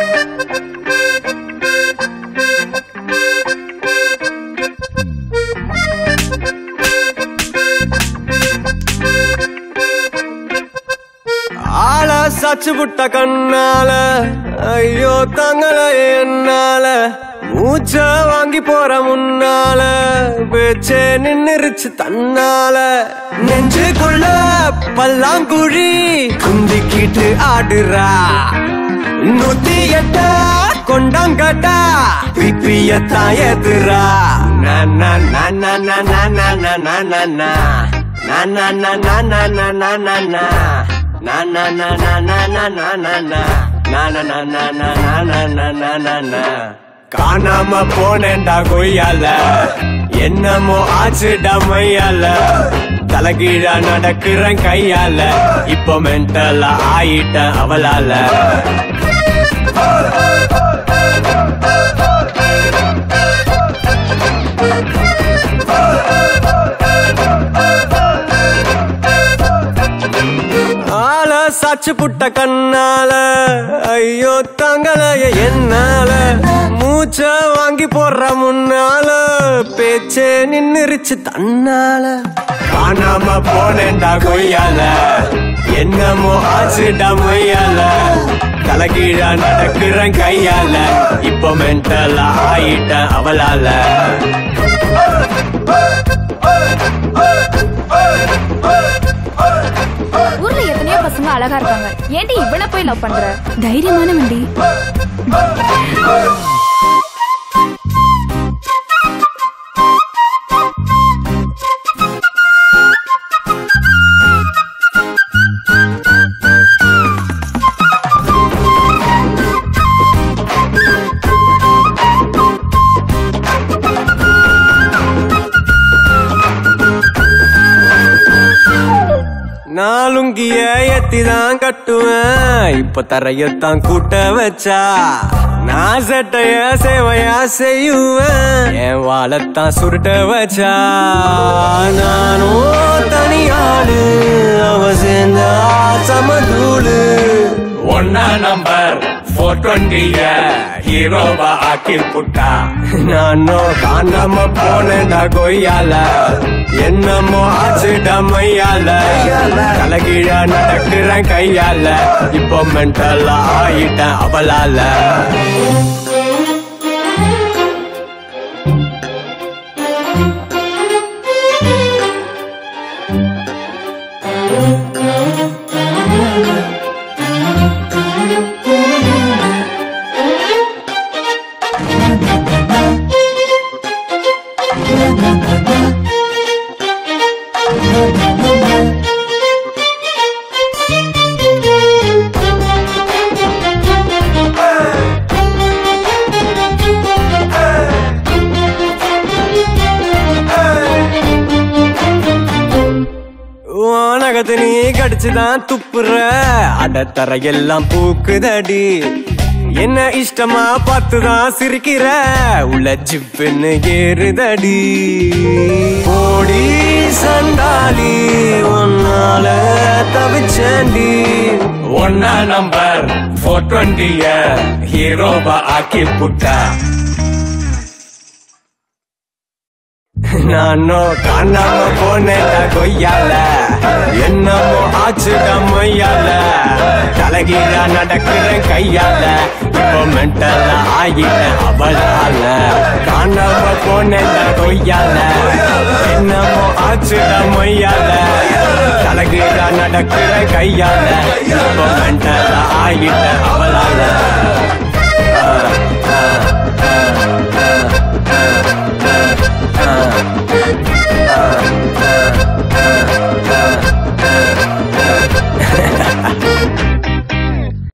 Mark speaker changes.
Speaker 1: ஆள சச்சு புட்ட கண்ணால ஐயோ தங்கள என்னால மூச்ச வாங்கி போற முன்னால பேச்சே நின்னுருச்சு தன்னால நெஞ்சுக்குள்ள பல்லாங்குழி குந்திக்கிட்டு ஆடுறா நூத்தி எட்ட கொண்டாங்கட்டா பிப்பியத்தான் எதிரா நா நா நா நா நா நா நா நா நா நா நா நா நா நா நா நா நா நா நா Na na na na na na na na na na na na na na na na na na na na காணாம போனேன்டா கொய்யால என்னமோ ஆச்சுடா மையால தலைகீழா நடக்கிறேன் கையால இப்போ மென்டலா ஆயிட்டேன் அவளால ஆள சாச்சு புட்ட கண்ணால ஐயோ தங்களைய என்னால மூச்ச வாங்கி போடுற முன்னால பேச்சே நின்னுருச்சு தன்னால காணாம போனேன்டா கொய்யால என்னமோ ஆச்சுடா மொய்யால தலைகீழா நடக்கிறேன் கையால இப்போ மென்டலா ஆயிட்டேன் அவளால
Speaker 2: ஊர்ல எத்தனையோ பசங்க அழகா இருக்காங்க ஏன்டி இவனை போய் லவ் பண்ற
Speaker 3: தைரியமான வண்டி
Speaker 1: நாலுங்கிய எத்திதான் கட்டுவேன் இப்ப தரையத்தான் கூட்ட வச்சா நான் சட்டைய சேவையா செய்யுவேன் என் வாழத்தான் சுருட்ட வச்சா நானும் தனியாளு அவ சேர்ந்தா சமதூளு
Speaker 4: ஒன்னா நம்பர் ஃபோர் டுவெண்ட்டிய ஹீரோவா ஆக்கி புட்டா
Speaker 1: நானும் காணாம போனேன்டா கொய்யால என்னமோ ஆச்சுடா மையால தலைகீழா நடக்கிறேன் கையால இப்போ மென்டலா ஆயிட்டேன் அவளால உனகத்து நீ கடிச்சுதான் துப்புற அடத்தர எல்லாம் பூக்குதடி என்ன இஷ்டமா பார்த்துதான் சிரிக்கிற உள்ள ஜிப்புன்னு ஏறுதடி ஓடி சண்டாலி உன்னால தவிச்சேண்டி
Speaker 4: ஒன்னா நம்பர் ஃபோர் டுவெண்ட்டிய ஹீரோவா ஆக்கி புட்டா
Speaker 1: நானோ காணாம போனேன்டா கொய்யால என்னமோ ஆச்சுடா மொய்யால தலைகீழா நடக்கிறேன் கையால இப்போ மென்டலா ஆகிட்டேன் அவளால காணாம போனேன்டா கொய்யால என்னமோ ஆச்சுடா மொய்யால தலைகீழா நடக்கிறேன் கையால இப்போ மென்டலா ஆகிட்டேன் அவளால